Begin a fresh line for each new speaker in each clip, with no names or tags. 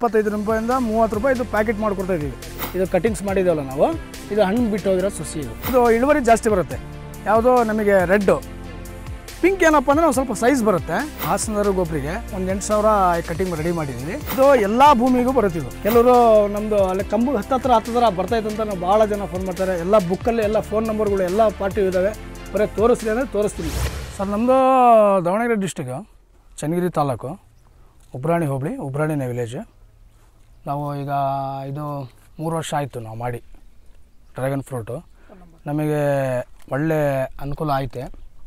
ಇಪ್ಪತ್ತೈದು ರೂಪಾಯಿಂದ ಮೂವತ್ತು ರೂಪಾಯಿ ಇದು ಪ್ಯಾಕೆಟ್ ಮಾಡ್ಕೊಡ್ತಾ ಇದ್ದೀವಿ ಇದು ಕಟಿಂಗ್ಸ್ ಮಾಡಿದ್ದೀವಲ್ಲ ನಾವು ಇದು ಹಣ್ಣು ಬಿಟ್ಟು ಹೋಗಿರೋ ಸಸಿ ಇದು ಇದು ಇಳುವರಿ ಜಾಸ್ತಿ ಬರುತ್ತೆ ಯಾವುದೋ ನಮಗೆ ರೆಡ್ಡು ಪಿಂಕ್ ಏನಪ್ಪ ಅಂದರೆ ಒಂದು ಸ್ವಲ್ಪ ಸೈಜ್ ಬರುತ್ತೆ ಹಾಸನದ ಗೊಬ್ಬರಿಗೆ ಒಂದು ಎಂಟು ಸಾವಿರ ಕಟಿಂಗ್ ರೆಡಿ ಮಾಡಿದ್ದೀವಿ ಇದು ಎಲ್ಲ ಭೂಮಿಗೂ ಬರುತ್ತೆ ಇದು ಕೆಲವರು ನಮ್ಮದು ಅಲ್ಲಿ ಕಂಬು ಹತ್ತತ್ರ ಹತ್ತತ್ರ ಬರ್ತೈತೆ ಅಂತ ನಾವು ಭಾಳ ಜನ ಫೋನ್ ಮಾಡ್ತಾರೆ ಎಲ್ಲ ಬುಕ್ಕಲ್ಲಿ ಎಲ್ಲ ಫೋನ್ ನಂಬರ್ಗಳು ಎಲ್ಲ ಪಾರ್ಟಿ ಇದ್ದಾವೆ ಬರೀ ತೋರಿಸ್ಲಿ ಅಂದರೆ ತೋರಿಸ್ತೀನಿ ಸರ್ ನಮ್ಮದು ದಾವಣಗೆರೆ ಡಿಸ್ಟಿಕ್ಕು ಚನ್ನಗಿರಿ ತಾಲೂಕು ಉಬ್ರಾಣಿ ಹೋಬಳಿ ಉಬ್ರಾಣಿನೇ ವಿಲೇಜ್ ನಾವು ಈಗ ಇದು ಮೂರು ವರ್ಷ ಆಯಿತು ನಾವು ಮಾಡಿ ಡ್ರ್ಯಾಗನ್ ಫ್ರೂಟು ನಮಗೆ ಒಳ್ಳೆ ಅನುಕೂಲ ಐತೆ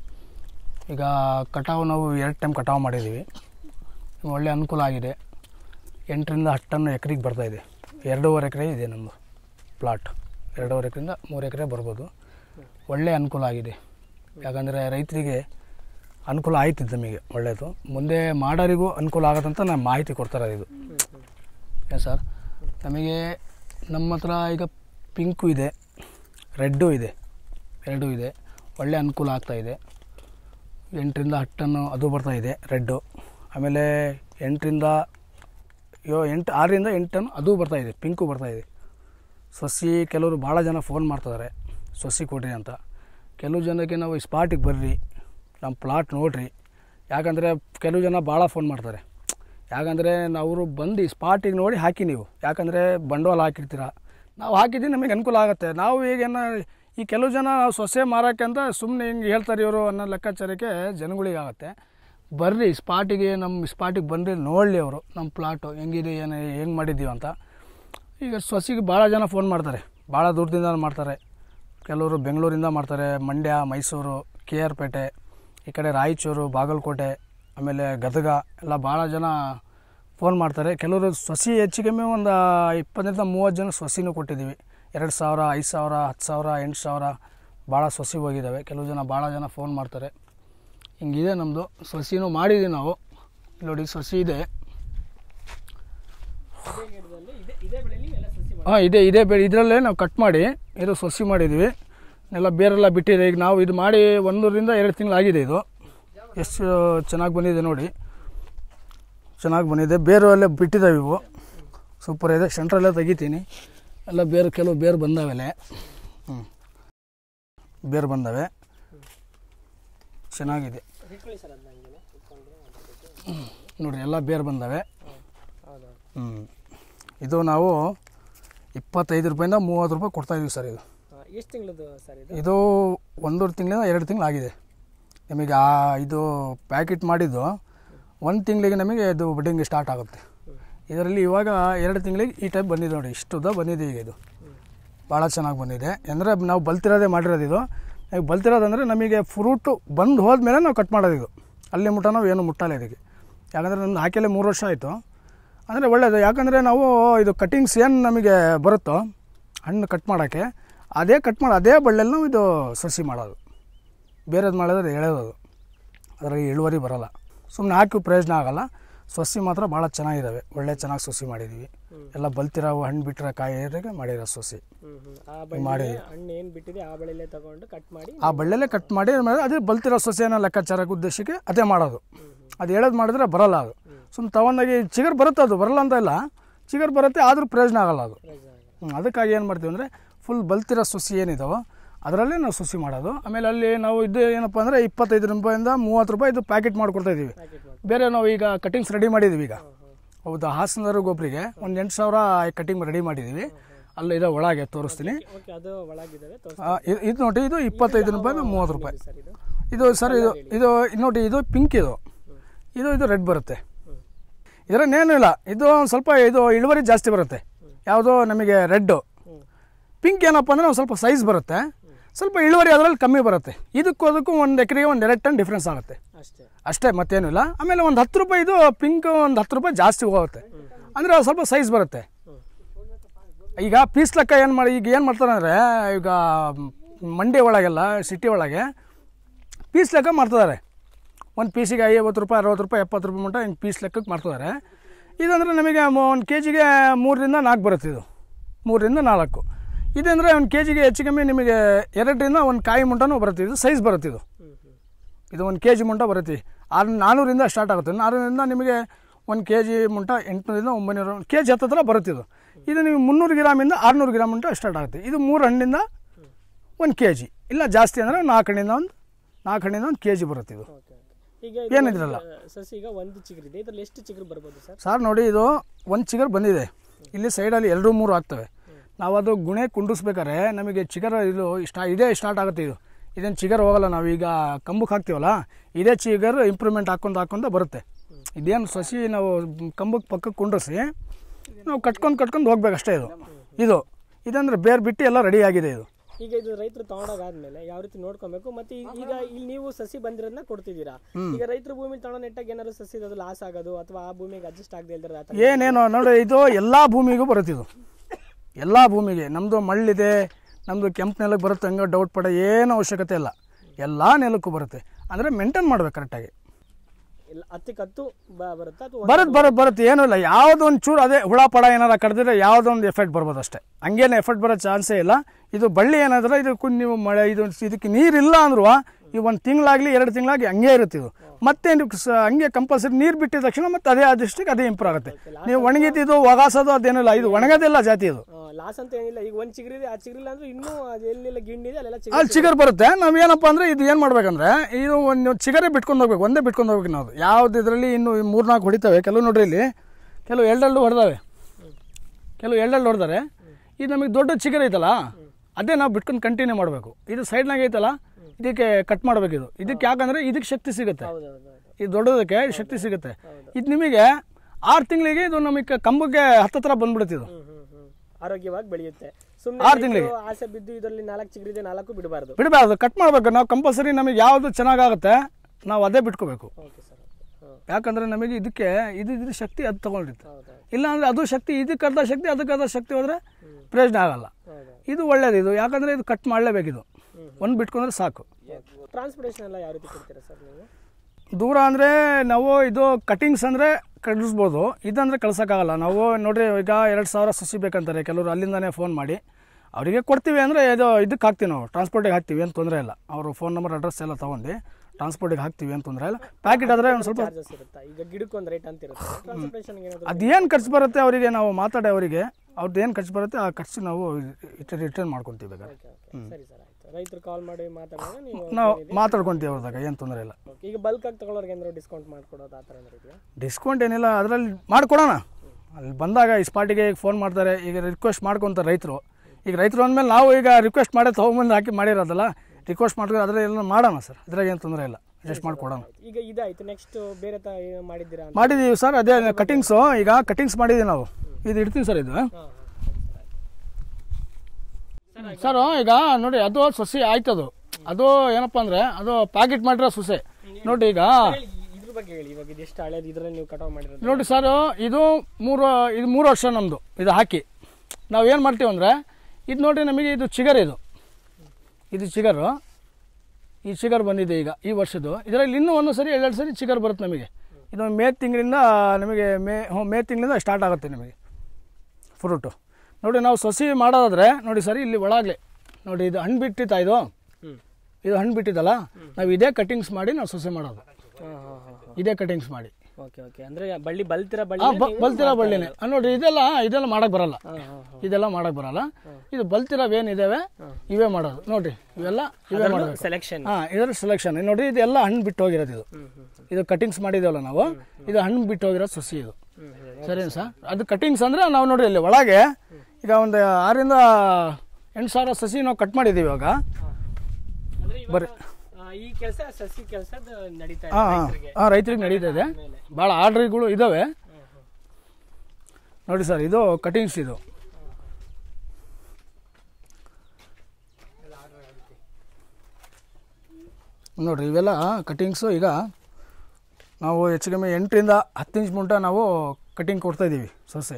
ಈಗ ಕಟಾವು ನಾವು ಎರಡು ಟೈಮ್ ಕಟಾವು ಮಾಡಿದ್ದೀವಿ ಒಳ್ಳೆ ಅನುಕೂಲ ಆಗಿದೆ ಎಂಟರಿಂದ ಹತ್ತು ಟನ್ ಎಕರೆಗೆ ಬರ್ತಾಯಿದೆ ಎರಡೂವರೆ ಎಕರೆ ಇದೆ ನಮ್ಮದು ಪ್ಲಾಟ್ ಎರಡೂವರೆ ಎಕರೆಯಿಂದ ಮೂರು ಎಕರೆ ಬರ್ಬೋದು ಒಳ್ಳೆ ಅನುಕೂಲ ಆಗಿದೆ ಯಾಕಂದರೆ ರೈತರಿಗೆ ಅನುಕೂಲ ಆಯ್ತಿದ್ದು ನಮಗೆ ಒಳ್ಳೆಯದು ಮುಂದೆ ಮಾಡೋರಿಗೂ ಅನುಕೂಲ ಆಗುತ್ತಂತ ನಾನು ಮಾಹಿತಿ ಕೊಡ್ತಾರೆ ಇದು ಏನು ಸರ್ ನಮಗೆ ನಮ್ಮ ಹತ್ರ ಈಗ ಪಿಂಕು ಇದೆ ರೆಡ್ಡು ಇದೆ ಎರಡೂ ಇದೆ ಒಳ್ಳೆ ಅನುಕೂಲ ಆಗ್ತಾ ಇದೆ ಎಂಟರಿಂದ ಹತ್ತು ಟನ್ನು ಅದು ಬರ್ತಾ ಇದೆ ರೆಡ್ಡು ಆಮೇಲೆ ಎಂಟರಿಂದ ಯೋ ಎಂಟು ಆರರಿಂದ ಎಂಟು ಟನ್ ಅದು ಬರ್ತಾ ಇದೆ ಪಿಂಕು ಬರ್ತಾ ಇದೆ ಸಸಿ ಕೆಲವರು ಭಾಳ ಜನ ಫೋನ್ ಮಾಡ್ತಿದ್ದಾರೆ ಸಸಿ ಕೊಡ್ರಿ ಅಂತ ಕೆಲವು ಜನಕ್ಕೆ ನಾವು ಸ್ಪಾಟಿಗೆ ಬರ್ರಿ ನಮ್ಮ ಪ್ಲಾಟ್ ನೋಡ್ರಿ ಯಾಕಂದರೆ ಕೆಲವು ಜನ ಭಾಳ ಫೋನ್ ಮಾಡ್ತಾರೆ ಯಾಕಂದರೆ ಅವರು ಬಂದು ಸ್ಪಾಟಿಗೆ ನೋಡಿ ಹಾಕಿ ನೀವು ಯಾಕಂದರೆ ಬಂಡವಾಳ ಹಾಕಿರ್ತೀರ ನಾವು ಹಾಕಿದ್ದೀವಿ ನಮಗೆ ಅನುಕೂಲ ಆಗುತ್ತೆ ನಾವು ಈಗೇನ ಈ ಕೆಲವು ಜನ ನಾವು ಸೊಸೆ ಮಾರೋಕ್ಕೆ ಅಂತ ಸುಮ್ಮನೆ ಹಿಂಗೆ ಹೇಳ್ತಾರೆ ಇವರು ಅನ್ನೋ ಲೆಕ್ಕಾಚಾರಕ್ಕೆ ಜನಗಳಿಗೆ ಆಗುತ್ತೆ ಬರ್ರಿ ಸ್ಪಾಟಿಗೆ ನಮ್ಮ ಸ್ಪಾಟಿಗೆ ಬಂದು ನೋಡಲಿ ಅವರು ನಮ್ಮ ಪ್ಲಾಟು ಹೆಂಗಿದೆ ಏನು ಹೆಂಗೆ ಮಾಡಿದ್ದೀವಿ ಅಂತ ಈಗ ಸೊಸಿಗೆ ಭಾಳ ಜನ ಫೋನ್ ಮಾಡ್ತಾರೆ ಭಾಳ ದೂರದಿಂದ ಮಾಡ್ತಾರೆ ಕೆಲವರು ಬೆಂಗಳೂರಿಂದ ಮಾಡ್ತಾರೆ ಮಂಡ್ಯ ಮೈಸೂರು ಕೆ ಆರ್ ಪೇಟೆ ಈ ಕಡೆ ರಾಯಚೂರು ಬಾಗಲಕೋಟೆ ಆಮೇಲೆ ಗದಗ ಎಲ್ಲ ಭಾಳ ಜನ ಫೋನ್ ಮಾಡ್ತಾರೆ ಕೆಲವರು ಸಸಿ ಹೆಚ್ಚು ಕಮ್ಮಿ ಒಂದು ಇಪ್ಪತ್ತರಿಂದ ಮೂವತ್ತು ಜನ ಸಸಿನೂ ಕೊಟ್ಟಿದ್ದೀವಿ ಎರಡು ಸಾವಿರ ಐದು ಸಾವಿರ ಹತ್ತು ಸಾವಿರ ಎಂಟು ಸಾವಿರ ಭಾಳ ಸಸಿ ಹೋಗಿದ್ದಾವೆ ಕೆಲವು ಜನ ಭಾಳ ಜನ ಫೋನ್ ಮಾಡ್ತಾರೆ ಹಿಂಗಿದೆ ನಮ್ಮದು ಸಸಿನೂ ಮಾಡಿದ್ದೀವಿ ನಾವು ಇಲ್ಲಿ ನೋಡಿ ಸಸಿ ಇದೆ ಹಾಂ ಇದೆ ಇದೇ ಬೆಳೆ ಇದರಲ್ಲೇ ನಾವು ಕಟ್ ಮಾಡಿ ಇದು ಸಸಿ ಮಾಡಿದ್ವಿ ಎಲ್ಲ ಬೇರೆಲ್ಲ ಬಿಟ್ಟಿದೆ ಈಗ ನಾವು ಇದು ಮಾಡಿ ಒಂದರಿಂದ ಎರಡು ತಿಂಗಳಾಗಿದೆ ಇದು ಎಷ್ಟು ಚೆನ್ನಾಗಿ ಬಂದಿದೆ ನೋಡಿ ಚೆನ್ನಾಗಿ ಬಂದಿದೆ ಬೇರು ಎಲ್ಲ ಬಿಟ್ಟಿದ್ದಾವೆ ಇವು ಸೂಪರ್ ಇದೆ ಸೆಂಟ್ರಲ್ಲೇ ತೆಗಿತೀನಿ ಎಲ್ಲ ಬೇರು ಕೆಲವು ಬೇರು ಬಂದವೆಲೆ ಹ್ಞೂ ಬೇರು ಬಂದವೆ ಚೆನ್ನಾಗಿದೆ ನೋಡಿರಿ ಎಲ್ಲ ಬೇರು ಬಂದವೆ ಹ್ಞೂ ಇದು ನಾವು ಇಪ್ಪತ್ತೈದು ರೂಪಾಯಿಂದ ಮೂವತ್ತು ರೂಪಾಯಿ ಕೊಡ್ತಾಯಿದ್ದೀವಿ ಸರ್ ಇದು
ಎಷ್ಟು ತಿಂಗಳದು ಸರ್ ಇದು
ಇದು ಒಂದೂವರೆ ತಿಂಗಳಿಂದ ಎರಡು ತಿಂಗಳು ಆಗಿದೆ ನಮಗೆ ಆ ಇದು ಪ್ಯಾಕೆಟ್ ಮಾಡಿದ್ದು ಒಂದು ತಿಂಗಳಿಗೆ ನಮಗೆ ಇದು ಬಡ್ಡಿಂಗ್ ಸ್ಟಾರ್ಟ್ ಆಗುತ್ತೆ ಇದರಲ್ಲಿ ಇವಾಗ ಎರಡು ತಿಂಗಳಿಗೆ ಈ ಟೈಪ್ ಬಂದಿದೆ ನೋಡಿ ಇಷ್ಟುದ್ದ ಬಂದಿದೆ ಈಗ ಇದು ಭಾಳ ಚೆನ್ನಾಗಿ ಬಂದಿದೆ ಅಂದರೆ ನಾವು ಬಲ್ತಿರೋದೇ ಮಾಡಿರೋದು ಇದು ಈಗ ಬಲ್ತಿರೋದಂದರೆ ನಮಗೆ ಫ್ರೂಟು ಬಂದು ಹೋದ್ಮೇಲೆ ನಾವು ಕಟ್ ಮಾಡೋದು ಇದು ಅಲ್ಲಿ ಮುಟ್ಟ ನಾವು ಏನು ಮುಟ್ಟಲ್ಲ ಇದಕ್ಕೆ ಯಾಕಂದರೆ ನಮ್ದು ಹಾಕಿಯಲ್ಲೇ ಮೂರು ವರ್ಷ ಆಯಿತು ಅಂದರೆ ಒಳ್ಳೆಯದು ಯಾಕಂದರೆ ನಾವು ಇದು ಕಟಿಂಗ್ಸ್ ಏನು ನಮಗೆ ಬರುತ್ತೋ ಹಣ್ಣು ಕಟ್ ಮಾಡೋಕ್ಕೆ ಅದೇ ಕಟ್ ಮಾಡಿ ಅದೇ ಬಳ್ಳಿಯಲ್ಲಿ ನಾವು ಇದು ಸಸಿ ಮಾಡೋದು ಬೇರೆದು ಮಾಡಿದ್ರೆ ಎಳೆಯೋದು ಅದರಲ್ಲಿ ಇಳುವರಿ ಬರೋಲ್ಲ ಸುಮ್ಮನೆ ಹಾಕಿ ಪ್ರಯೋಜನ ಆಗಲ್ಲ ಸಸಿ ಮಾತ್ರ ಭಾಳ ಚೆನ್ನಾಗಿದ್ದಾವೆ ಒಳ್ಳೆ ಚೆನ್ನಾಗಿ ಸಸಿ ಮಾಡಿದ್ದೀವಿ ಎಲ್ಲ ಬಲ್ತಿರೋ ಹಣ್ಣು ಬಿಟ್ಟಿರೋ ಕಾಯಿಗೆ ಮಾಡಿರೋ ಸಸಿ
ಹ್ಮ್ ಹ್ಮ್ ಆ ಬಳ್ಳಿ ಹಣ್ಣು ಏನು ಬಿಟ್ಟಿದೆ ಆ ಬಳ್ಳಿಲೇ ತಗೊಂಡು ಕಟ್ ಮಾಡಿ
ಆ ಬಳ್ಳಿಯಲ್ಲೇ ಕಟ್ ಮಾಡಿ ಆಮೇಲೆ ಅದೇ ಬಲ್ತಿರೋ ಸಸಿಯನ್ನು ಲೆಕ್ಕಾಚಾರಕ್ಕೆ ಉದ್ದೇಶಕ್ಕೆ ಅದೇ ಮಾಡೋದು ಅದು ಹೇಳೋದು ಮಾಡಿದ್ರೆ ಬರಲ್ಲ ಅದು ಸುಮ್ಮನೆ ತಗೊಂಡಾಗಿ ಚಿಗರ್ ಬರುತ್ತೆ ಅದು ಬರಲ್ಲ ಅಂತ ಇಲ್ಲ ಚಿಗರ್ ಬರುತ್ತೆ ಆದರೂ ಪ್ರಯೋಜನ ಆಗಲ್ಲ ಅದು ಹ್ಮ್, ಅದಕ್ಕಾಗಿ ಏನು ಮಾಡ್ತೀವಿ ಅಂದರೆ ಫುಲ್ ಬಲ್ತಿರೋ ಸಸಿ ಏನಿದಾವೋ ಅದರಲ್ಲೇ ನಾವು ಸಸಿ ಮಾಡೋದು ಆಮೇಲೆ ಅಲ್ಲಿ ನಾವು ಇದು ಏನಪ್ಪ ಅಂದರೆ ಇಪ್ಪತ್ತೈದು ರೂಪಾಯಿಂದ ಮೂವತ್ತು ರೂಪಾಯಿ ಇದು ಪ್ಯಾಕೆಟ್ ಮಾಡಿಕೊಡ್ತಾ ಇದ್ದೀವಿ ಬೇರೆ ನಾವು ಈಗ ಕಟಿಂಗ್ಸ್ ರೆಡಿ ಮಾಡಿದ್ದೀವಿ ಈಗ ಹೌದಾ ಹಾಸನದ ಗೊಬ್ಬರಿಗೆ ಒಂದು ಎಂಟು ಸಾವಿರ ಕಟಿಂಗ್ ರೆಡಿ ಮಾಡಿದ್ದೀವಿ ಅಲ್ಲಿ ಇದೆ ಒಳಗೆ ತೋರಿಸ್ತೀನಿ
ಓಕೆ ಅದು ಒಳಗಿದ್ದಾವೆ ತೋರಿಸಿ
ಆ, ಇದು ಇದು ನೋಡಿ ಇದು ಇಪ್ಪತ್ತೈದು ರೂಪಾಯಿ ಮೂವತ್ತು ರೂಪಾಯಿ
ಸರ್ ಇದು
ಇದು ಸರ್ ಇದು ಇದು ನೋಡಿ ಇದು ಪಿಂಕ್ ಇದು ಇದು ಇದು ರೆಡ್ ಬರುತ್ತೆ ಇದರನ್ನೇನು ಇಲ್ಲ ಇದು ಒಂದು ಸ್ವಲ್ಪ ಇದು ಇಳುವರಿ ಜಾಸ್ತಿ ಬರುತ್ತೆ ಯಾವುದೋ ನಮಗೆ ರೆಡ್ಡು ಪಿಂಕ್ ಏನಪ್ಪ ಅಂದರೆ ಒಂದು ಸ್ವಲ್ಪ ಸೈಜ್ ಬರುತ್ತೆ ಸ್ವಲ್ಪ ಇಳುವರಿ ಅದರಲ್ಲಿ ಕಮ್ಮಿ ಬರುತ್ತೆ ಇದಕ್ಕೂ ಅದಕ್ಕೂ ಒಂದು ಎಕರೆಗೆ ಒಂದು ಎರಡು ಟನ್ ಡಿಫ್ರೆನ್ಸ್ ಆಗುತ್ತೆ
ಅಷ್ಟೇ
ಅಷ್ಟೇ ಮತ್ತೇನು ಇಲ್ಲ ಆಮೇಲೆ ಒಂದು ಹತ್ತು ರೂಪಾಯಿ ಇದು ಪಿಂಕ್ ಒಂದು ಹತ್ತು ರೂಪಾಯಿ ಜಾಸ್ತಿ ಹೋಗುತ್ತೆ ಅಂದರೆ ಅದು ಸ್ವಲ್ಪ ಸೈಜ್ ಬರುತ್ತೆ ಈಗ ಪೀಸ್ ಲೆಕ್ಕ ಏನು ಮಾಡಿ ಈಗ ಏನು ಮಾಡ್ತಾರೆ ಅಂದರೆ ಈಗ ಮಂಡಿ ಒಳಗೆಲ್ಲ ಸಿಟಿ ಒಳಗೆ ಪೀಸ್ ಲೆಕ್ಕ ಮಾಡ್ತಿದ್ದಾರೆ ಒಂದು ಪೀಸಿಗೆ ಐವತ್ತು ರೂಪಾಯಿ ಅರವತ್ತು ರೂಪಾಯಿ ಎಪ್ಪತ್ತು ರೂಪಾಯಿ ಮಟ್ಟ ಹಿಂಗೆ ಪೀಸ್ ಲೆಕ್ಕಕ್ಕೆ ಮಾಡ್ತಿದ್ದಾರೆ ಇದಂದರೆ ನಮಗೆ ಒಂದು ಕೆ ಜಿಗೆ ಮೂರರಿಂದ ನಾಲ್ಕು ಬರುತ್ತೆ ಇದು ಮೂರರಿಂದ ನಾಲ್ಕು ಇದಂದರೆ ಒಂದು ಕೆ ಜಿಗೆ ಹೆಚ್ಚು ಕಮ್ಮಿ ನಿಮಗೆ ಎರಡರಿಂದ ಒಂದು ಕಾಯಿ ಮುಂಟನೂ ಬರುತ್ತೆ ಇದು ಸೈಜ್ ಬರುತ್ತೆ ಇದು ಇದು ಒಂದು ಕೆ ಜಿ ಮುಂಟ ಬರುತ್ತೆ ಆರು ನಾನ್ನೂರಿಂದ ಸ್ಟಾರ್ಟ್ ಆಗುತ್ತೆ ನಾನ್ನೂರಿಂದ ನಿಮಗೆ ಒಂದು ಕೆ ಜಿ ಮುಂಟ ಎಂಟುನೂರಿಂದ ಒಂಬೈನೂರು ಕೆ ಜಿ ಹತ್ತತ್ರ ಬರುತ್ತೆ ಇದು ಇದು ನೀವು ಮುನ್ನೂರು ಗ್ರಾಮಿಂದ ಆರುನೂರು ಗ್ರಾಮ್ ಮುಂಟ ಸ್ಟಾರ್ಟ್ ಆಗುತ್ತೆ ಇದು ಮೂರು ಹಣ್ಣಿಂದ ಒಂದು ಕೆ ಜಿ ಇಲ್ಲ ಜಾಸ್ತಿ ಅಂದರೆ ನಾಲ್ಕು ಹಣ್ಣಿಂದ ಒಂದು ನಾಲ್ಕು ಹಣ್ಣಿಂದ ಒಂದು ಕೆ ಜಿ ಬರುತ್ತೆ ಇದು
ಓಕೆ ಓಕೆ ಈಗ ಇದು
ಏನಿದ್ರಲ್ಲ
ಒಂದು, ಆ, ಸಸಿ ಈಗ ಒಂದು ಚಿಗುರಿದೆ ಇದ್ರಲ್ಲಿ ಎಷ್ಟು ಚಿಗುರು ಬರ್ಬೋದು ಸರ್
ಸರ್ ನೋಡಿ ಇದು ಒಂದು ಚಿಗರ್ ಬಂದಿದೆ ಇಲ್ಲಿ ಸೈಡಲ್ಲಿ ಎರಡು ಮೂರು ಆಗ್ತವೆ ನಾವು ಅದು ಗುಣೆ ಕುಂಡಿಸ್ಬೇಕಾದ್ರೆ ನಮಗೆ ಚಿಗರ್ ಇದು ಇಷ್ಟ ಇದೇ ಸ್ಟಾರ್ಟ್ ಆಗುತ್ತೆ ಇದು ಇದೇನು ಚಿಗರ್ ಹೋಗಲ್ಲ ನಾವು ಈಗ ಕಂಬಕ್ಕೆ ಹಾಕ್ತೀವಲ್ಲ ಇದೇ ಚಿಗರ್ ಇಂಪ್ರೂವ್ಮೆಂಟ್ ಹಾಕೊಂಡು ಹಾಕೊಂಡು ಬರುತ್ತೆ ಇದೇನು ಸಸಿ ನಾವು ಕಂಬಕ್ಕೆ ಪಕ್ಕಕ್ಕೆ ಕುಂಡ್ರಿಸಿ ನಾವು ಕಟ್ಕೊಂಡು ಕಟ್ಕೊಂಡು ಹೋಗ್ಬೇಕು ಅಷ್ಟೇ ಇದು ಇದು ಇದಂದ್ರೆ ಬೇರೆ ಬಿಟ್ಟು ಎಲ್ಲ ರೆಡಿ ಆಗಿದೆ ಇದು
ಈಗ ಇದು ರೈತರು ತಗೊಂಡಾದ್ಮೇಲೆ ಯಾವ ರೀತಿ ನೋಡ್ಕೊಬೇಕು ಮತ್ತೆ ಈ- ಈಗ ಇಲ್ಲಿ ನೀವು ಸಸಿ ಬಂದಿರೋದನ್ನ ಕೊಡ್ತಿದ್ದೀರಾ ಈಗ ರೈತರು ಭೂಮಿ ತಗೊಂಡು ನೆಟ್ಟಾಗ ಏನಾದ್ರು ಸಸಿ ಅದು ಲಾಸ್ ಆಗೋದು ಅಥವಾ ಆ ಭೂಮಿಗೆ ಅಡ್ಜಸ್ಟ್ ಆಗದೆ ಇಲ್ದ್ರೆ ಆ ಥರ
ಏನೇನು ನೋಡಿ ಇದು ಎಲ್ಲ ಭೂಮಿಗೂ ಬರುತ್ತೆ ಇದು ಎಲ್ಲ ಭೂಮಿಗೆ ನಮ್ಮದು ಮಳ್ಳಿದೆ ನಮ್ಮದು ಕೆಂಪು ನೆಲಕ್ಕೆ ಬರುತ್ತೆ ಹಂಗೆ ಡೌಟ್ ಪಡೋ ಏನು ಅವಶ್ಯಕತೆ ಇಲ್ಲ ಎಲ್ಲ ನೆಲಕ್ಕೂ ಬರುತ್ತೆ ಅಂದರೆ ಮೇಂಟೈನ್ ಮಾಡ್ಬೇಕು ಕರೆಕ್ಟಾಗಿ
ಇಲ್ಲ ಹತ್ತಿಗೆ ಹತ್ತು ಬ- ಬರುತ್ತಾ ಅಥವಾ
ಬರುತ್ತೆ ಬರುತ್ತೆ ಬರುತ್ತೆ ಏನೂ ಇಲ್ಲ ಯಾವುದೋ ಒಂದು ಚೂರು ಅದೇ ಹುಳ ಪಡ ಏನಾರ ಕಡ್ದಿದ್ರೆ ಯಾವುದೋ ಒಂದು ಎಫೆಕ್ಟ್ ಬರ್ಬೋದು ಅಷ್ಟೇ ಹಂಗೇನು ಎಫೆಕ್ಟ್ ಬರೋ ಚಾನ್ಸೇ ಇಲ್ಲ ಇದು ಬಳ್ಳಿ ಏನಾದ್ರೆ ಇದಕ್ಕೂ ನೀವು ಮಳೆ ಇದು ಇದಕ್ಕೆ ನೀರಿಲ್ಲ ಅಂದ್ರೂ ಈ ಒಂದು ತಿಂಗಳಾಗಲಿ ಎರಡು ತಿಂಗಳಾಗಿ ಹಂಗೆ ಇರುತ್ತೆ ಇದು ಮತ್ತೆ ನೀವು ಸ- ಹಂಗೆ ಕಂಪಲ್ಸರಿ ನೀರು ಬಿಟ್ಟಿದ ತಕ್ಷಣ ಮತ್ತೆ ಅದೇ ಆದಷ್ಟಕ್ಕೆ ಅದೇ ಇಂಪ್ರೂವ್ ಆಗುತ್ತೆ ನೀವು ಒಣಗಿದ್ದು ಒಗಾಸೋದು ಅದೇನಿಲ್ಲ ಇದು ಒಣಗೋದಿಲ್ಲ ಜಾತಿ ಇದು
ಲಾಸ್ ಅಂತ ಏನಿಲ್ಲ ಈಗ ಒಂದು ಚಿಗುರಿದೆ ಆ ಚಿಗುರಿಲ್ಲ ಅಂದ್ರೆ ಇನ್ನೂ ಅದು ಎಲ್ಲೆಲ್ಲ ಗಿಣ್ಣಿದೆ ಅಲ್ಲೆಲ್ಲ ಚಿಗುರು
ಅಲ್ಲಿ ಚಿಗರ್ ಬರುತ್ತೆ ನಾವು ಏನಪ್ಪ ಅಂದರೆ ಇದು ಏನು ಮಾಡ್ಬೇಕಂದ್ರೆ ಇದು ಒಂದು ಚಿಗರೇ ಬಿಟ್ಕೊಂಡು ಹೋಗ್ಬೇಕು ಒಂದೇ ಬಿಟ್ಕೊಂಡು ಹೋಗ್ಬೇಕು ನಾವು ಯಾವ್ದು ಇದರಲ್ಲಿ ಇನ್ನು ಮೂರ್ನಾಲ್ಕು ಹೊಡಿತವೆ ಕೆಲವು ನೋಡ್ರಿ ಇಲ್ಲಿ ಕೆಲವು ಎರಡೆರಡು ಹೊಡೆದವೆ ಕೆಲವು ಎರಡೆರಡು ಹೊಡೆದಾರೆ ಇದು ನಮಗೆ ದೊಡ್ಡ ಚಿಗರ್ ಐತಲ್ಲ ಅದೇ ನಾವು ಬಿಟ್ಕೊಂಡು ಕಂಟಿನ್ಯೂ ಮಾಡಬೇಕು ಇದು ಸೈಡ್ನಾಗ ಐತಲ್ಲ ಇದಕ್ಕೆ ಕಟ್ ಮಾಡಬೇಕು ಇದು ಇದಕ್ಕೆ ಯಾಕಂದರೆ ಇದಕ್ಕೆ ಶಕ್ತಿ ಸಿಗುತ್ತೆ
ಹೌದು ಹೌದು ಹೌದು
ಇದು ದೊಡ್ಡದಕ್ಕೆ ಶಕ್ತಿ ಸಿಗುತ್ತೆ ಇದು ನಿಮಗೆ ಆರು ತಿಂಗಳಿಗೆ ಇದು ನಮಗೆ ಕಂಬಕ್ಕೆ ಹತ್ತತ್ರ ಬಂದ್ಬಿಡುತ್ತೆ ಇದು
ಹ್ಮ್ ಹ್ಮ್ ಹ್ಮ್ ಆರೋಗ್ಯವಾಗಿ ಬೆಳೆಯುತ್ತೆ
ಆರು
ಸುಮ್ಮನೆ
ತಿಂಗ್ಳಿಗೆ.
ಆಸೆ ಬಿದ್ದು ಇದರಲ್ಲಿ ನಾಲ್ಕು ಚಿಗುರಿದೆ ನಾಲ್ಕು ಬಿಡಬಾರ್ದು
ಬಿಡಬಾರ್ದು ಕಟ್ ಮಾಡಬೇಕು ನಾವು ಕಂಪಲ್ಸರಿ ನಮಗೆ ಯಾವುದು ಚೆನ್ನಾಗಾಗುತ್ತೆ ನಾವು ಅದೇ ಬಿಟ್ಕೋಬೇಕು
ಓಕೆ ಸರ್ ಹಾಂ
ಯಾಕಂದ್ರೆ ನಮಗೆ ಇದಕ್ಕೆ ಇದು ಇದ್ರ ಶಕ್ತಿ ಅದು ತಗೊಂಡಿರುತ್ತೆ
ಹೌದು
ಇಲ್ಲ ಅಂದ್ರೆ ಅದು ಶಕ್ತಿ ಇದಕ್ಕೆ ಅರ್ಧ ಶಕ್ತಿ ಅದಕ್ಕೆ ಅರ್ಧ ಶಕ್ತಿ ಹೋದ್ರೆ ಪ್ರಯೋಜನ ಆಗಲ್ಲ
ಹೌದು
ಇದು ಒಳ್ಳೇದು ಇದು ಯಾಕಂದ್ರೆ ಇದು ಕಟ್ ಮಾಡಲೇಬೇಕಿದು ಒಂದು ಬಿಟ್ಕೊಂಡ್ರೆ ಸಾಕು
ಟ್ರಾನ್ಸ್ಪೋರ್ಟೇಷನ್ ಎಲ್ಲ ಯಾವ ರೀತಿ ಕೊಡ್ತೀರಾ ಸರ್ ನೀವು
ದೂರ ಅಂದರೆ ನಾವು ಇದು ಕಟಿಂಗ್ಸ್ ಅಂದರೆ ಕಳಿಸ್ಬೋದು ಇದಂದರೆ ಕಳ್ಸೋಕ್ಕಾಗಲ್ಲ ನಾವು ನೋಡ್ರಿ ಈಗ ಎರಡು ಸಾವಿರ ಸಸಿ ಬೇಕಂತಾರೆ ಕೆಲವರು ಅಲ್ಲಿಂದನೇ ಫೋನ್ ಮಾಡಿ ಅವರಿಗೆ ಕೊಡ್ತೀವಿ ಅಂದರೆ ಇದು ಇದಕ್ಕೆ ಹಾಕ್ತೀವಿ ನಾವು ಟ್ರಾನ್ಸ್ಪೋರ್ಟಿಗೆ ಹಾಕ್ತೀವಿ ಏನು ತೊಂದರೆ ಇಲ್ಲ ಅವರು ಫೋನ್ ನಂಬರ್ ಅಡ್ರೆಸ್ ಎಲ್ಲ ತೊಗೊಂಡು ಟ್ರಾನ್ಸ್ಪೋರ್ಟಿಗೆ ಹಾಕ್ತೀವಿ ಏನು ತೊಂದರೆ ಇಲ್ಲ ಪ್ಯಾಕೆಟ್ ಆದರೆ ಒಂದು ಸ್ವಲ್ಪ
ಚಾರ್ಜಸ್ ಇರುತ್ತಾ ಈಗ ಗಿಡಕ್ಕೆ ಒಂದು ರೇಟ್ ಅಂತ ಇರುತ್ತೆ ಟ್ರಾನ್ಸ್ಪೋರ್ಟೇಷನ್ ಏನಾದ್ರು
ಅದೇನು ಖರ್ಚು ಬರುತ್ತೆ ಅವರಿಗೆ ನಾವು ಮಾತಾಡಿ ಅವರಿಗೆ ಅವ್ರದ್ದು ಏನು ಖರ್ಚು ಬರುತ್ತೆ ಆ ಖರ್ಚು ನಾವು ರಿಟರ್ನ್ ಮಾಡ್ಕೊತೀವಿ ಬೇಕಾದ್ರೆ
ಓಕೆ ಓಕೆ ಸರಿ ಸರ್ ಆಯ್ತು ರೈತರು ಕಾಲ್ ಮಾಡಿ ಮಾತಾಡಿದಾಗ ನೀವು
ನಾವು ಮಾತಾಡ್ಕೊತೀವಿ ಅವ್ರದಾಗ ಏನು ತೊಂದರೆ ಇಲ್ಲ
Okay. ಈಗ ಬಲ್ಕ್ ಆಗಿ ತಗೊಳ್ಳೋರ್ಗೆ ಏನಾದ್ರು ಡಿಸ್ಕೌಂಟ್ ಮಾಡ್ಕೊಡೋದು ಆ ಥರ ಏನಾದ್ರು ಇದೆಯಾ
ಡಿಸ್ಕೌಂಟ್ ಏನಿಲ್ಲ ಅದರಲ್ಲಿ ಮಾಡಿಕೊಡೋಣ ಅಲ್ಲಿ ಬಂದಾಗ ಈ ಸ್ಪಾಟಿಗೆ ಈಗ ಫೋನ್ ಮಾಡ್ತಾರೆ ಈಗ ರಿಕ್ವೆಸ್ಟ್ ಮಾಡ್ಕೊತಾರೆ ರೈತರು ಈಗ ರೈತರು ಅಂದಮೇಲೆ ನಾವು ಈಗ ರಿಕ್ವೆಸ್ಟ್ ಮಾಡಿ ತೊಗೊಂಬಂದು ಹಾಕಿ ಮಾಡಿರೋದಲ್ಲ ರಿಕ್ವೆಸ್ಟ್ ಮಾಡ್ಕೊಂಡು ಅದರಲ್ಲಿ ಎಲ್ಲ ಮಾಡೋಣ ಸರ್ ಇದ್ರಾಗ ಏನು ತೊಂದರೆ ಇಲ್ಲ ಅಡ್ಜಸ್ಟ್ ಮಾಡಿಕೊಡೋಣ
ಈಗ ಇದಾಯ್ತು ನೆಕ್ಸ್ಟ್ ಬೇರೆ ತ ಏನು ಮಾಡಿದ್ದೀರಾ ಅಂತ
ಮಾಡಿದ್ದೀವಿ ಸರ್ ಅದೇ ಕಟಿಂಗ್ಸು ಈಗ ಕಟಿಂಗ್ಸ್ ಮಾಡಿದ್ದೀವಿ ನಾವು ಇದು ಇಡ್ತೀವಿ ಸರ್ ಇದು
ಹಾಂ
ಸರ್ ಈಗ ನೋಡಿ ಅದು ಸಸಿ ಆಯ್ತದು ಅದು ಏನಪ್ಪ ಅಂದರೆ ಅದು ಪ್ಯಾಕೆಟ್ ಮಾಡಿರೋ ಸೊಸೆ ನೋಡಿ ಈಗ
ಹೇಳಿ ಇದ್ರ ಬಗ್ಗೆ ಹೇಳಿ ಇವಾಗ ಇದು ಎಷ್ಟು ಹಳೇದು ಇದರಲ್ಲಿ ನೀವು ಕಟಾವ್ ಮಾಡಿರೋದು
ನೋಡಿ ಸರ್ ಇದು ಮೂರು ಇದು ಮೂರು ವರ್ಷ ನಮ್ಮದು ಇದು ಹಾಕಿ ನಾವು ಏನು ಮಾಡ್ತೀವಿ ಅಂದರೆ ಇದು ನೋಡಿ ನಮಗೆ ಇದು ಚಿಗರ್ ಇದು ಇದು ಚಿಗರು ಈ ಚಿಗರ್ ಬಂದಿದೆ ಈಗ ಈ ವರ್ಷದ್ದು ಇದರಲ್ಲಿ ಇನ್ನೂ ಒಂದು ಸರಿ ಎರಡೆರಡು ಸರಿ ಚಿಗರ್ ಬರುತ್ತೆ ನಮಗೆ ಇದು ಮೇ ತಿಂಗಳಿಂದ ನಮಗೆ ಮೇ ಹ್ಞೂ ಮೇ ತಿಂಗಳಿಂದ ಸ್ಟಾರ್ಟ್ ಆಗುತ್ತೆ ನಮಗೆ ಫ್ರೂಟು ನೋಡಿ ನಾವು ಸಸಿ ಮಾಡೋದಾದ್ರೆ ನೋಡಿ ಸರಿ ಇಲ್ಲಿ ಒಳಗಲೆ ನೋಡಿ ಇದು ಹಣ್ಣು ಬಿಟ್ಟಿತ್ತಾ ಇದು
ಹ್ಞೂ
ಇದು ಹಣ್ಣು ಬಿಟ್ಟಿದ್ದಲ್ಲ ನಾವು ಇದೇ ಕಟಿಂಗ್ಸ್ ಮಾಡಿ ನಾವು ಸಸಿ ಮಾಡೋದು
ಹಾಂ ಹಾಂ ಹಾಂ
ಇದೇ ಕಟಿಂಗ್ಸ್ ಮಾಡಿ
ಓಕೆ ಓಕೆ ಅಂದ್ರೆ ಬಳ್ಳಿ ಬಲ್ತಿರ ಬಳ್ಳಿ
ಆ, ಬ- ಬಲ್ತಿರ ಬಳ್ಳಿನೇ ಆ, ನೋಡ್ರಿ ಇದೆಲ್ಲ ಇದೆಲ್ಲ ಮಾಡಕ್ ಬರಲ್ಲ
ಹಾಂ ಹಾಂ ಹಾಂ
ಇದೆಲ್ಲ ಮಾಡಕ್ ಬರಲ್ಲ ಇದು ಬಲ್ತಿರವ್ ಏನಿದಾವೆ ಇವೇ ಮಾಡೋದು ನೋಡ್ರಿ ಇವೆಲ್ಲ ಇವೇ ಮಾಡೋದು
ಸೆಲೆಕ್ಷನ್
ಹಾ ಇದರ ಸೆಲೆಕ್ಷನ್ ನೋಡ್ರಿ ಇದೆಲ್ಲ ಹಣ್ಣು ಬಿಟ್ಟು ಹೋಗಿರೋದು ಇದು
ಹ್ಞೂ ಹ್ಞೂ
ಇದು ಕಟಿಂಗ್ಸ್ ಮಾಡಿದೇವಲ್ಲ ನಾವು ಇದು ಹಣ್ಣು ಬಿಟ್ಟು ಹೋಗಿರೋ ಸಸಿ ಇದು
ಹ್ಞೂ ಹ್ಞೂ
ಸರಿನಾ ಸರ್ ಅದು ಕಟಿಂಗ್ಸ್ ಅಂದ್ರೆ ನಾವು ನೋಡ್ರಿ ಇಲ್ಲಿ ಒಳಗೆ ಈಗ ಒಂದು ಆರರಿಂದ ಎಂಟು ಸಾವಿರ ಸಸಿ ನಾವು ಕಟ್ ಮಾಡಿದ್ದೀವಿ ಇವಾಗ
ಅಂದ್ರೆ ಇವಾಗ ಆ, ಈ ಕೆಲಸ ಸಸಿ ಕೆಲಸ ನಡೀತಾ ಇದೆ
ಹಾಂ ಹಾಂ
ರೈತರಿಗೆ.
ಹಾಂ ರೈತರಿಗೆ ನಡೀತಾ ಇದೆ ಭಾಳ ಆರ್ಡ್ರಿಗಳು ಇದ್ದಾವೆ
ಹ್ಮ್, ಹ್ಮ್.
ನೋಡಿ ಸರ್ ಇದು ಕಟಿಂಗ್ಸ್ ಇದು ನೋಡ್ರಿ ಇವೆಲ್ಲ ಕಟಿಂಗ್ಸು ಈಗ ನಾವು ಹೆಚ್ಚು ಕಮ್ಮಿ ಎಂಟರಿಂದ ಹತ್ತು ಇಂಚ್ ಮುಂಟ ನಾವು ಕಟಿಂಗ್ ಕೊಡ್ತಾ ಇದ್ದೀವಿ ಸೊಸೆ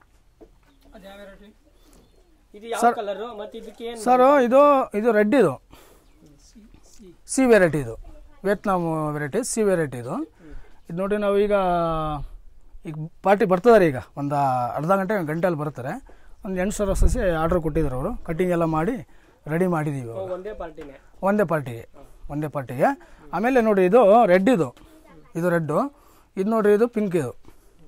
ಇದು ಯಾವ ಕಲರ್ ಮತ್ತೆ ಇದಕ್ಕೆ ಏನು
ಸರ್ ಇದು ಇದು ರೆಡ್ ಇದು ಸಿ ವೆರೈಟಿ ಇದು ವಿಯತ್ನಾಮ್ ವೆರೈಟಿ ಸಿ ವೆರೈಟಿ ಇದು ಇದು ನೋಡಿ ನಾವು ಈಗ ಈಗ ಪಾರ್ಟಿ ಬರ್ತಿದ್ದಾರೆ ಈಗ ಒಂದು ಅರ್ಧ ಗಂಟೆ ಗಂಟೆಯಲ್ಲಿ ಬರ್ತಾರೆ ಒಂದು ಎಂಟು ಸಾವಿರ ಸಸಿ ಆರ್ಡ್ರ್ ಕೊಟ್ಟಿದ್ರು ಅವರು ಕಟ್ಟಿಂಗ್ ಎಲ್ಲ ಮಾಡಿ ರೆಡಿ ಮಾಡಿದ್ದೀವಿ ಇವಾಗ.
ಒಂದೇ ಪಾರ್ಟಿನೇ
ಒಂದೇ ಪಾರ್ಟಿಗೆ ಒಂದೇ ಪಾರ್ಟಿಗೆ ಆಮೇಲೆ ನೋಡಿ ಇದು ರೆಡ್ ಇದು ಇದು ರೆಡ್ಡು ಇದು ನೋಡ್ರಿ ಇದು ಪಿಂಕ್ ಇದು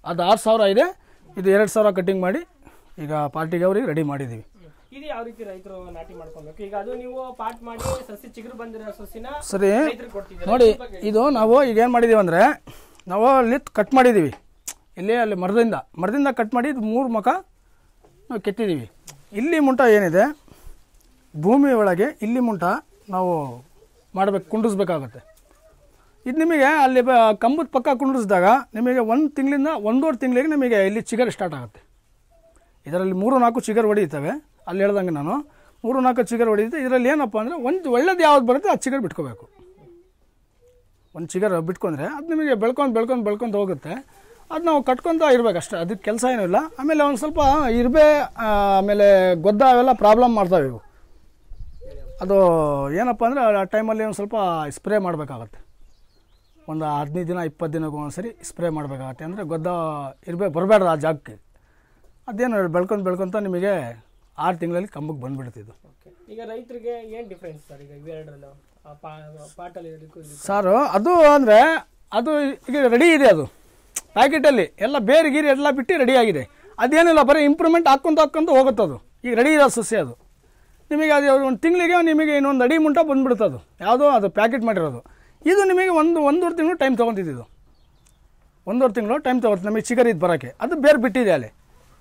ಅದು ಆರು ಸಾವಿರ ಇದೆ ಇದು ಎರಡು ಸಾವಿರ ಕಟ್ಟಿಂಗ್ ಮಾಡಿ ಈಗ ಪಾರ್ಟಿಗೆ ಅವ್ರಿಗೆ ರೆಡಿ ಮಾಡಿದ್ದೀವಿ
ಇದು ಯಾವ ರೀತಿ ರೈತರು ನಾಟಿ ಮಾಡ್ಕೊಬೇಕು ಈಗ ಅದು ನೀವು ಪಾಟ್ ಮಾಡಿ ಸಸಿ ಚಿಗುರು ಬಂದಿರೋ ಸಸಿನ
ಸರಿ
ರೈತರಿಗೆ ಕೊಡ್ತಿದ್ದೀರಾ
ನೋಡಿ ಇದು ನಾವು ಈಗ ಏನು ಮಾಡಿದ್ದೀವಿ ಅಂದರೆ ನಾವು ಅಲ್ಲಿ ಕಟ್ ಮಾಡಿದ್ದೀವಿ ಇಲ್ಲಿ ಅಲ್ಲಿ ಮರದಿಂದ ಮರದಿಂದ ಕಟ್ ಮಾಡಿ ಇದು ಮೂರು ಮುಖ ನಾವು ಕೆತ್ತಿದ್ದೀವಿ ಇಲ್ಲಿ ಮುಂಟ ಏನಿದೆ ಭೂಮಿ ಒಳಗೆ ಇಲ್ಲಿ ಮುಂಟ ನಾವು ಮಾಡಬೇಕು ಕುಂಡಿಸ್ಬೇಕಾಗತ್ತೆ ಇದು ನಿಮಗೆ ಅಲ್ಲಿ ಬ ಕಂಬದ ಪಕ್ಕ ಕುಂಡಿಸಿದಾಗ ನಿಮಗೆ ಒಂದು ತಿಂಗಳಿಂದ ಒಂದೂವರೆ ತಿಂಗಳಿಗೆ ನಿಮಗೆ ಇಲ್ಲಿ ಚಿಗರ್ ಸ್ಟಾರ್ಟ್ ಆಗುತ್ತೆ ಇದರಲ್ಲಿ ಮೂರು ನಾಲ್ಕು ಚಿಗರ್ ಹೊಡಿತವೆ ಅಲ್ಲಿ ಹೇಳ್ದಂಗೆ ನಾನು ಮೂರು ನಾಲ್ಕು ಚಿಗರ್ ಹೊಡಿಯುತ್ತೆ ಇದರಲ್ಲಿ ಏನಪ್ಪ ಅಂದರೆ ಒಂದು ಒಳ್ಳೇದು ಯಾವ್ದು ಬರುತ್ತೆ ಆ ಚಿಗರ್ ಬಿಟ್ಕೋಬೇಕು ಒಂದು ಚಿಗರ್ ಬಿಟ್ಕೊಂಡ್ರೆ ಅದು ನಿಮಗೆ ಬೆಳ್ಕೊಂಡು ಬೆಳ್ಕೊಂಡು ಬೆಳ್ಕೊಂಡು ಹೋಗುತ್ತೆ ಅದು ನಾವು ಕಟ್ಕೊತ ಇರ್ಬೇಕು ಅಷ್ಟೇ ಅದಕ್ಕೆ ಕೆಲಸ ಏನೂ ಇಲ್ಲ ಆಮೇಲೆ ಒಂದು ಸ್ವಲ್ಪ ಇರ್ಬೆ ಆ, ಆಮೇಲೆ ಗೊದ್ದ ಅವೆಲ್ಲ ಪ್ರಾಬ್ಲಮ್ ಮಾಡ್ತಾವೆ ಇವು ಅದು ಏನಪ್ಪ ಅಂದರೆ ಆ ಟೈಮಲ್ಲಿ ಒಂದು ಸ್ವಲ್ಪ ಸ್ಪ್ರೇ ಮಾಡಬೇಕಾಗತ್ತೆ ಒಂದು ಹದಿನೈದು ದಿನ ಇಪ್ಪತ್ತು ದಿನಕ್ಕೆ ಒಂದ್ಸರಿ ಸ್ಪ್ರೇ ಮಾಡಬೇಕಾಗತ್ತೆ ಅಂದರೆ ಗೊದ್ದ ಇರ್ಬೇ ಬರಬೇಡ್ದು ಆ ಜಾಗಕ್ಕೆ ಅದೇನು ಬೆಳ್ಕೊಂಡು ಬೆಳ್ಕೊತ ನಿಮಗೆ ಆರು ತಿಂಗಳಲ್ಲಿ ಕಂಬಕ್ಕೆ ಬಂದುಬಿಡ್ತಿದ್ದು
Okay. ಈಗ ರೈತರಿಗೆ ಏನ್ ಡಿಫ್ರೆನ್ಸ್ ಸರ್ ಈಗ ಇವೆರಡರಲ್ಲೂ ಆ ಪಾ- ಪಾಟಲ್ಲಿ ಇರೋದಕ್ಕೂ ಇದಕ್ಕೂ?
ಸಾರು ಅದು ಅಂದರೆ ಅದು ಈಗ ರೆಡಿ ಇದೆ ಅದು ಪ್ಯಾಕೆಟಲ್ಲಿ ಎಲ್ಲ ಬೇರೆ ಗೀರಿ ಎಲ್ಲ ಬಿಟ್ಟು ರೆಡಿ ಆಗಿದೆ ಅದೇನಿಲ್ಲ ಬರೀ ಇಂಪ್ರೂವ್ಮೆಂಟ್ ಹಾಕ್ಕೊಂತ ಹಾಕ್ಕೊಂತ ಹೋಗುತ್ತೆ ಅದು ಈಗ ರೆಡಿ ಇರೋ ಸಸ್ಯ ಅದು ನಿಮಗೆ ಅದು ಒಂದು ತಿಂಗಳಿಗೆ ನಿಮಗೆ ಇನ್ನೊಂದು ಅಡಿ ಮುಂಟ ಬಂದ್ಬಿಡುತ್ತೆ ಅದು ಯಾವುದೋ ಅದು ಪ್ಯಾಕೆಟ್ ಮಾಡಿರೋದು ಇದು ನಿಮಗೆ ಒಂದು ಒಂದೂವರೆ ತಿಂಗಳು ಟೈಮ್ ತೊಗೊತಿದ್ದು ಒಂದೂವರೆ ತಿಂಗಳು ಟೈಮ್ ತೊಗೊತ್ತೆ ನಮಗೆ ಚಿಗರ್ ಇದು ಬರೋಕ್ಕೆ ಅದು ಬೇರೆ ಬಿಟ್ಟಿದೆ ಅಲ್ಲಿ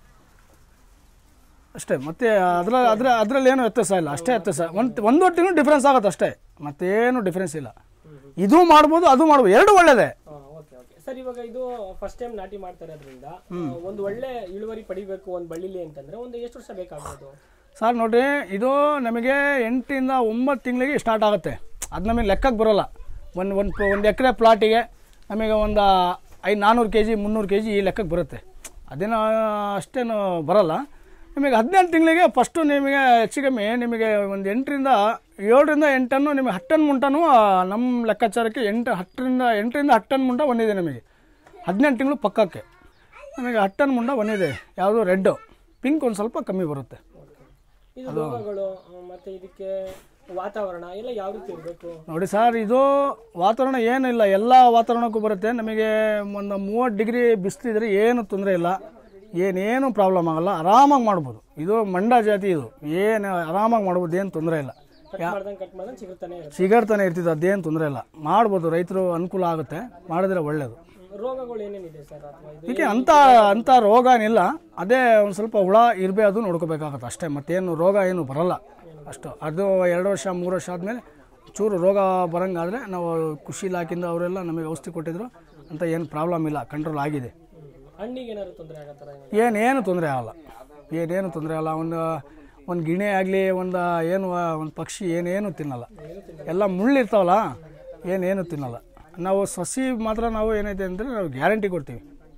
ಅಷ್ಟೇ ಮತ್ತೆ ಅದ್ರ ಅದ್ರ ಅದರಲ್ಲಿ ಏನು ವ್ಯತ್ಯಾಸ ಇಲ್ಲ ಅಷ್ಟೇ ವ್ಯತ್ಯಾಸ ಒಂದು ಒಂದೂವರೆ ತಿಂಗಳು ಡಿಫ್ರೆನ್ಸ್ ಆಗುತ್ತೆ ಅಷ್ಟೇ ಮತ್ತೇನು ಡಿಫ್ರೆನ್ಸ್ ಇಲ್ಲ ಇದು ಮಾಡ್ಬೋದು ಅದು ಮಾಡ್ಬೋದು ಎರಡು ಒಳ್ಳೇದೇ
ಹಾ, ಓಕೆ ಓಕೆ ಸರ್ ಇವಾಗ ಇದು ಫಸ್ಟ್ ಟೈಮ್ ನಾಟಿ ಮಾಡ್ತಾ ಇರೋದ್ರಿಂದ ಆ, ಒಂದು ಒಳ್ಳೆ ಇಳುವರಿ ಪಡಿಬೇಕು ಒಂದು ಬಳ್ಳಿಲಿ ಅಂತಂದ್ರೆ ಒಂದು ಎಷ್ಟು ವರ್ಷ ಬೇಕಾಗ್ಬೋದು
ಸರ್ ನೋಡಿರಿ ಇದು ನಮಗೆ ಎಂಟರಿಂದ ಒಂಬತ್ತು ತಿಂಗಳಿಗೆ ಸ್ಟಾರ್ಟ್ ಆಗುತ್ತೆ ಅದು ನಮಗೆ ಲೆಕ್ಕಕ್ಕೆ ಬರೋಲ್ಲ ಒಂದು ಒಂದು ಒಂದು ಎಕರೆ ಪ್ಲಾಟಿಗೆ ನಮಗೆ ಒಂದು ಐದು ನಾನ್ನೂರು ಕೆ ಜಿ ಮುನ್ನೂರು ಕೆ ಜಿ ಈ ಲೆಕ್ಕಕ್ಕೆ ಬರುತ್ತೆ ಅದೇನು ಅಷ್ಟೇನು ಬರೋಲ್ಲ ನಿಮಗೆ ಹದಿನೆಂಟು ತಿಂಗಳಿಗೆ ಫಸ್ಟು ನಿಮಗೆ ಹೆಚ್ಚು ಕಮ್ಮಿ ನಿಮಗೆ ಒಂದು ಎಂಟರಿಂದ ಏಳರಿಂದ ಎಂಟನ್ನು ನಿಮಗೆ ಹಟ್ಟನ್ ಮುಂಟನೂ ಆ, ನಮ್ಮ ಲೆಕ್ಕಾಚಾರಕ್ಕೆ ಎಂಟು ಹತ್ತರಿಂದ ಎಂಟರಿಂದ ಹಟ್ಟನ್ ಮುಂಟ ಒಂದಿದೆ ನಮಗೆ ಹದಿನೆಂಟು ತಿಂಗಳು ಪಕ್ಕಕ್ಕೆ ನಮಗೆ ಹಟ್ಟನ್ ಮುಂಡ ಒಂದಿದೆ ಯಾವುದು ರೆಡ್ಡು ಪಿಂಕ್ ಒಂದು ಸ್ವಲ್ಪ ಕಮ್ಮಿ ಬರುತ್ತೆ
ಇದು ರೋಗಗಳು ಆ, ಮತ್ತೆ ಇದಕ್ಕೆ ವಾತಾವರಣ ಎಲ್ಲ ಯಾವ ರೀತಿ ಇರಬೇಕು
ನೋಡಿ ಸರ್ ಇದು ವಾತಾವರಣ ಏನಿಲ್ಲ ಎಲ್ಲ ವಾತಾವರಣಕ್ಕೂ ಬರುತ್ತೆ ನಮಗೆ ಒಂದು ಮೂವತ್ತು ಡಿಗ್ರಿ ಬಿಸಿಲಿದ್ರೆ ಏನು ತೊಂದರೆ ಇಲ್ಲ ಏನೇನು ಪ್ರಾಬ್ಲಮ್ ಆಗಲ್ಲ ಆರಾಮಾಗಿ ಮಾಡ್ಬೋದು ಇದು ಮಂಡ ಜಾತಿ ಇದು ಏನು ಆರಾಮಾಗಿ ಮಾಡ್ಬೋದು ಏನು ತೊಂದರೆ ಇಲ್ಲ
ಕಟ್ ಮಾಡ್ದಂಗೆ ಕಟ್ ಮಾಡ್ದಂಗೆ ಸಿಗುತ್ತಾನೆ ಇರುತ್ತೆ
ಸಿಗರ್ತಾನೆ ಇರ್ತಿದ್ದು ಅದೇನು ತೊಂದರೆ ಇಲ್ಲ ಮಾಡ್ಬೋದು ರೈತರು ಅನುಕೂಲ ಆಗುತ್ತೆ ಮಾಡಿದ್ರೆ ಒಳ್ಳೆಯದು
ಹ್ಮ್, ರೋಗಗಳು ಏನೇನಿದೆ ಸರ್ ಅಥವಾ ಇದು
ಹೀಗೆ ಅಂಥ ಅಂಥ ರೋಗ ಏನಿಲ್ಲ ಅದೇ ಒಂದು ಸ್ವಲ್ಪ ಹುಳ ಇರ್ಬೇ ಅದು ನೋಡ್ಕೋಬೇಕಾಗತ್ತೆ ಅಷ್ಟೇ ಮತ್ತೇನು ರೋಗ ಏನು ಬರಲ್ಲ ಅಷ್ಟು ಅದು ಎರಡು ವರ್ಷ ಮೂರು ವರ್ಷ ಆದಮೇಲೆ ಚೂರು ರೋಗ ಬರಂಗಾದರೆ ನಾವು ಕೃಷಿ ಇಲಾಖೆಯಿಂದ ಅವರೆಲ್ಲ ನಮಗೆ ಔಷಧಿ ಕೊಟ್ಟಿದ್ರು ಅಂತ ಏನು ಪ್ರಾಬ್ಲಮ್ ಇಲ್ಲ ಕಂಟ್ರೋಲ್ ಆಗಿದೆ
ಹ್ಮ್. ಹಣ್ಣಿಗೆ ಏನಾದ್ರು ತೊಂದರೆ ಆಗತ್ತಾರ
ಏನೇನು ತೊಂದರೆ ಆಗಲ್ಲ ಏನೇನು ತೊಂದರೆ ಆಗಲ್ಲ ಒಂದು ಒಂದು ಗಿಣೆ ಆಗಲಿ ಒಂದು ಏನು ಒಂದು ಪಕ್ಷಿ ಏನೇನು ತಿನ್ನಲ್ಲ ಎಲ್ಲ ಮುಳ್ಳಿರ್ತಾವಲ್ಲ ಏನೇನು ತಿನ್ನಲ್ಲ ನಾವು ಸಸಿ ಮಾತ್ರ ನಾವು ಏನೈತೆ ಅಂದರೆ ನಾವು ಗ್ಯಾರಂಟಿ ಕೊಡ್ತೀವಿ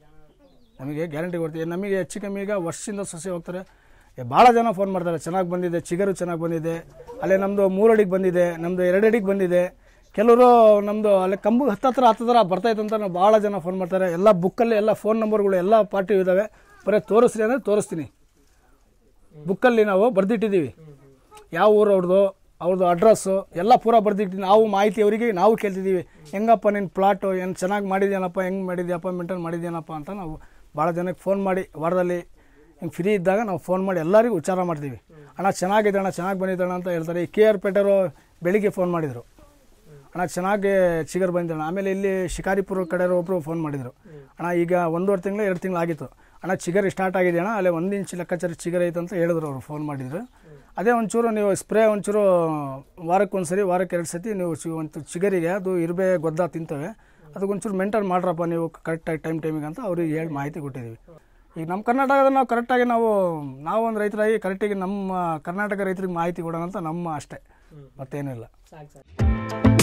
ನಮಗೆ ಗ್ಯಾರಂಟಿ ಕೊಡ್ತೀವಿ ನಮಗೆ ಹೆಚ್ಚು ಕಮ್ಮಿ ಈಗ ವರ್ಷದಿಂದ ಸಸಿ ಹೋಗ್ತಾರೆ ಭಾಳ ಜನ ಫೋನ್ ಮಾಡ್ತಾರೆ ಚೆನ್ನಾಗಿ ಬಂದಿದೆ ಚಿಗರು ಚೆನ್ನಾಗಿ ಬಂದಿದೆ ಅಲ್ಲೇ ನಮ್ಮದು ಮೂರಡಿಗೆ ಬಂದಿದೆ ನಮ್ಮದು ಎರಡಡಿಗೆ ಬಂದಿದೆ ಕೆಲವರು ನಮ್ಮದು ಅಲ್ಲಿ ಕಂಬು ಹತ್ತತ್ರ ಹತ್ತತ್ರ ಬರ್ತೈತೆ ಅಂತ ನಾವು ಭಾಳ ಜನ ಫೋನ್ ಮಾಡ್ತಾರೆ ಎಲ್ಲ ಬುಕ್ಕಲ್ಲಿ ಎಲ್ಲ ಫೋನ್ ನಂಬರ್ಗಳು ಎಲ್ಲ ಪಾರ್ಟಿ ಇದ್ದಾವೆ ಬರೀ ತೋರಿಸ್ರಿ ಅಂದರೆ ತೋರಿಸ್ತೀನಿ ಬುಕ್ಕಲ್ಲಿ ನಾವು ಬರೆದಿಟ್ಟಿದ್ದೀವಿ ಯಾವ ಊರು ಅವ್ರದ್ದು ಅವ್ರದ್ದು ಅಡ್ರೆಸ್ಸು ಎಲ್ಲ ಪೂರ ಬರ್ದಿಟ್ಟಿದ್ದೀನಿ ನಾವು ಮಾಹಿತಿ ಅವರಿಗೆ ನಾವು ಕೇಳ್ತಿದ್ದೀವಿ ಹೆಂಗಪ್ಪ ನಿನ್ನ ಪ್ಲಾಟು ಏನು ಚೆನ್ನಾಗಿ ಮಾಡಿದ್ಯಾನಪ್ಪ ಹೆಂಗೆ ಮಾಡಿದ್ಯಪ್ಪ ಮೇಂಟೈನ್ ಮಾಡಿದ್ಯಾನಪ್ಪ ಅಂತ ನಾವು ಭಾಳ ಜನಕ್ಕೆ ಫೋನ್ ಮಾಡಿ ವಾರದಲ್ಲಿ ಹಿಂಗೆ ಫ್ರೀ ಇದ್ದಾಗ ನಾವು ಫೋನ್ ಮಾಡಿ ಎಲ್ಲರಿಗೂ ವಿಚಾರ ಮಾಡ್ತೀವಿ ಅಣ್ಣ ಚೆನ್ನಾಗಿದೆ ಅಣ್ಣ ಚೆನ್ನಾಗಿ ಬಂದಿದೆ ಅಣ್ಣ ಅಂತ ಹೇಳ್ತಾರೆ ಈ ಕೆ ಆರ್ ಪೇಟೆರು ಬೆಳಿಗ್ಗೆ ಫೋನ್ ಮಾಡಿದರು ಅಣ್ಣ ಚೆನ್ನಾಗಿ ಚಿಗರ್ ಬಂದಿದೆ ಅಣ್ಣ ಆಮೇಲೆ ಇಲ್ಲಿ ಶಿಕಾರಿಪುರ ಕಡೆಯವರು ಒಬ್ಬರು ಫೋನ್ ಮಾಡಿದರು ಅಣ್ಣ ಈಗ ಒಂದೂವರೆ ತಿಂಗಳು ಎರಡು ತಿಂಗಳು ಆಗಿತ್ತು ಅಣ್ಣ ಚಿಗರ್ ಸ್ಟಾರ್ಟ್ ಆಗಿದೆ ಅಣ್ಣ ಅಲ್ಲೇ ಒಂದು ಇಂಚ್ ಲೆಕ್ಕಾಚಾರ ಚಿಗರ್ ಐತೆ ಅಂತ ಹೇಳಿದ್ರು ಅವರು ಫೋನ್ ಮಾಡಿದ್ರು ಅದೇ ಒಂಚೂರು ನೀವು ಸ್ಪ್ರೇ ಒಂಚೂರು ವಾರಕ್ಕೆ ಒಂದು ಸರಿ ವಾರಕ್ಕೆ ಎರಡು ಸತಿ ನೀವು ಚಿ ಒಂದು ಚಿಗರಿಗೆ ಅದು ಇರುಬೆ ಗೊದ್ದ ತಿಂತವೆ ಅದಕ್ಕೊಂಚೂರು ಮೇಂಟೈನ್ ಮಾಡ್ರಪ್ಪ ನೀವು ಕರೆಕ್ಟಾಗಿ ಟೈಮ್ ಟೈಮಿಗೆ ಅಂತ ಅವ್ರಿಗೆ ಹೇಳಿ ಮಾಹಿತಿ ಕೊಟ್ಟಿದ್ದೀವಿ ಈಗ ನಮ್ಮ ಕರ್ನಾಟಕದ ನಾವು ಕರೆಕ್ಟಾಗಿ ನಾವು ನಾವು ಒಂದು ರೈತರಾಗಿ ಕರೆಕ್ಟಾಗಿ ನಮ್ಮ ಕರ್ನಾಟಕ ರೈತರಿಗೆ ಮಾಹಿತಿ ಕೊಡೋಣ ಅಂತ ನಮ್ಮ ಅಷ್ಟೇ ಮತ್ತೇನೂ ಇಲ್ಲ
ಸಾಕು ಸರ್